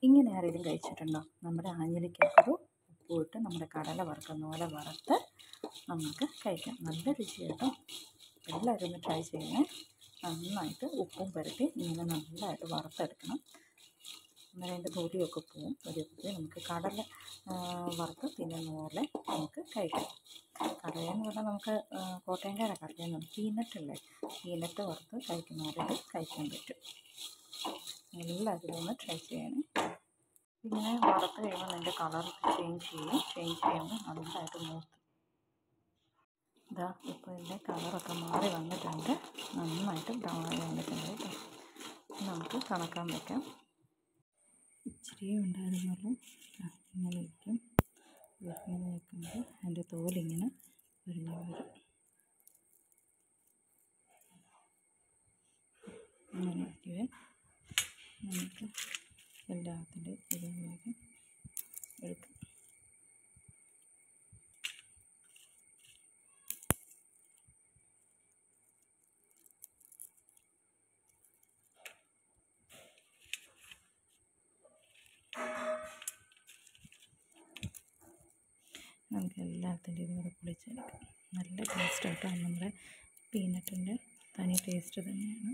ഇങ്ങനെ ആരെങ്കിലും കഴിച്ചിട്ടുണ്ടോ നമ്മുടെ ആഞ്ഞിലിക്കകത്തൊരു ഉപ്പ് ഇട്ട് നമ്മുടെ കടല വറുക്കുന്ന പോലെ വറുത്ത് നമുക്ക് കഴിക്കാം നല്ല രുചി കേട്ടോ എല്ലാവരും ഒന്ന് ട്രൈ ചെയ്യണേ നന്നായിട്ട് ഉപ്പും പുരട്ടി ഇങ്ങനെ നല്ലതായിട്ട് വറുത്തെടുക്കണം അന്നേരം അതിൻ്റെ തൊലിയൊക്കെ പോവും തൊലിയൊക്കെ പോയി നമുക്ക് കടല ആ, വറുത്ത് തിന്നുന്ന പോലെ നമുക്ക് കഴിക്കാം കടലയെന്ന് പറഞ്ഞാൽ നമുക്ക് ആ, കോട്ടയംകാര കടലയെന്ന് പീനട്ടല്ലേ പീനട്ട് വറുത്ത് കഴിക്കുന്ന പോലെ ഇത് കഴിക്കാൻ പറ്റും എല്ലാവരും ഒന്ന് ട്രൈ ചെയ്യണേ പിന്നെ വറുത്ത് കഴിയുമ്പോൾ അതിൻ്റെ കളർ ചേഞ്ച് ചെയ്യും ചേഞ്ച് ചെയ്യുമ്പോൾ നന്നായിട്ട് മൂത്ത് ഇതാ ഇപ്പോൾ ഇതിൻ്റെ കളറൊക്കെ മാറി വന്നിട്ടുണ്ട് നന്നായിട്ട് ബ്രൗൺ ആയി വന്നിട്ടുണ്ട് കേട്ടോ നമുക്ക് കണക്കാൻ വെക്കാം ഇച്ചിരിയേ ഉണ്ടായിരുന്നുള്ളൂ ആ, ഇങ്ങനെ വയ്ക്കും ഇങ്ങനെ വെക്കുമ്പോൾ അതിൻ്റെ തോലിങ്ങനെ ഉരിഞ്ഞ് വരും ഇങ്ങനെ വയ്ക്കുവേ നമുക്ക് എല്ലാത്തിൻ്റെ ഇതിലേക്ക് എടുക്കാം നമുക്ക് എല്ലാത്തിൻ്റെ ഇതും കൂടെ പൊളിച്ചെടുക്കാം നല്ല ടേസ്റ്റ് കേട്ടോ നമ്മുടെ പീനട്ടിൻ്റെ തനി ടേസ്റ്റ് തന്നെയാണ്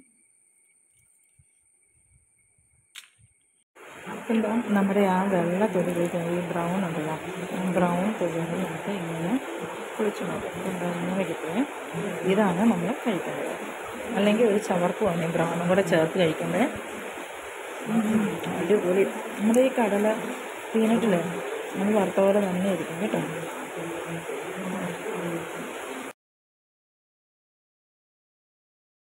എന്താ നമ്മുടെ ആ വെള്ള തൊലി പോയി ഈ ബ്രൗൺ ഉണ്ടല്ലോ ബ്രൗൺ തൊലി നമുക്ക് ഇങ്ങനെ പൊളിച്ച് നോക്കാം എന്താ ഇങ്ങനെ കിട്ടുമേ ഇതാണ് നമ്മൾ കഴിക്കേണ്ടത് അല്ലെങ്കിൽ ഒരു ചവർപ്പുമാണ് ഈ ബ്രൗണും കൂടെ ചേർത്ത് കഴിക്കുമ്പോൾ അടിപൊളി നമ്മുടെ ഈ കടല പീനട്ടിൽ നമ്മൾ വറുത്ത പോലെ തന്നെ ഇരിക്കും കേട്ടോ